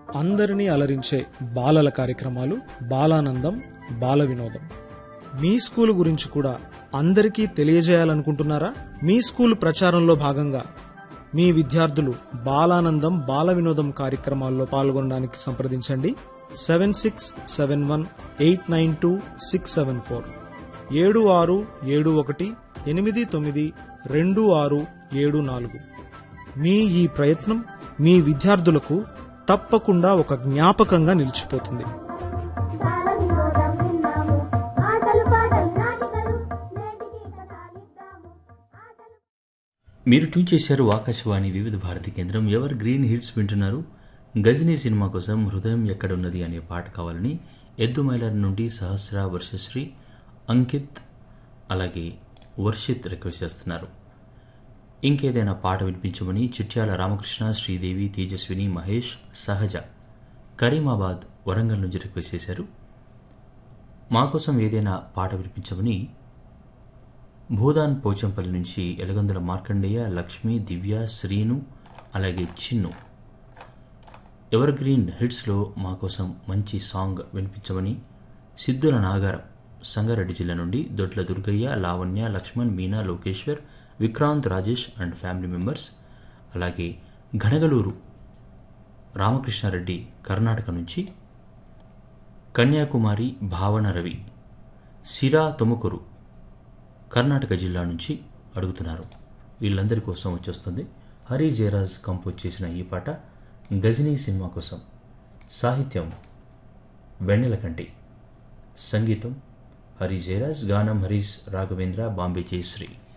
అందరినీ అలరించే బాలల కార్యక్రమాలు బాలానందం బాల వినోదం మీ స్కూల్ గురించి కూడా అందరికీ తెలియజేయాలనుకుంటున్నారా మీ స్కూల్ ప్రచారంలో భాగంగా మీ విద్యార్థులు బాలానందం బాల వినోదం కార్యక్రమాల్లో పాల్గొనడానికి సంప్రదించండి seven six seven one eight nine two six seven four ఏడు ఆరు ఏడు ఒకటి ఎనిమిది తొమ్మిది రెండు ఆరు ఏడు నాలుగు మీ ఈ ప్రయత్నం మీ విద్యార్థులకు తప్పకుండా ఒక జ్ఞాపకంగా నిలిచిపోతుంది బాలవినోదం విన్నాము ఆటలు పాటలు నాటికలు నేటికి కథాలిద్దాము ఆటలు మీరు ట్యూన్ చేశారు ఆకాశవాణి వివిధ భారతి కేంద్రం ఎవర్ గ్రీన్ హిట్స్ వింటున్నారు గజనీ సినిమా కోసం హృదయం ఎక్కడున్నది అనే పాట కావాలని ఎద్దు మైలర్ నుండి సహస్ర వర్షశ్రీ అంకిత్ అలాగే వర్షిత్ రిక్వెస్ట్ చేస్తున్నారు ఇంకేదైనా పాట వినిపించమని చిట్యాల రామకృష్ణ శ్రీదేవి తేజస్విని మహేష్ సహజ కరీమాబాద్ వరంగల్ నుంచి రిక్వెస్ట్ చేశారు మా కోసం ఏదైనా పాట వినిపించమని భూదాన్ పోచంపల్లి నుంచి ఎలగందుల మార్కండేయ లక్ష్మి దివ్య శ్రీను అలాగే చిన్ను ఎవర్ గ్రీన్ హిట్స్లో మా కోసం మంచి సాంగ్ వినిపించమని సిద్ధుల నాగారం సంగారెడ్డి జిల్లా నుండి Dodla Durgaiah Lavanya Lakshman Meena Lokeshwar Vikrant Rajesh and family members అలాగే ఘనగలూరు రామకృష్ణారెడ్డి కర్ణాటక నుంచి కన్యాకుమారి భావన రవి సిరా తుముకురు కర్ణాటక జిల్లా నుంచి అడుగుతున్నారు వీళ్ళందరి కోసం వచ్చేస్తుంది హరి జయరాజ్ కంపోజ్ చేసిన ఈ పాట గజనీ సినిమా కోసం సాహిత్యం వెన్నెలకంటి సంగీతం హరి జయరాజ్ గానం హరీష్ రాఘవేంద్ర బాంబే జయశ్రీ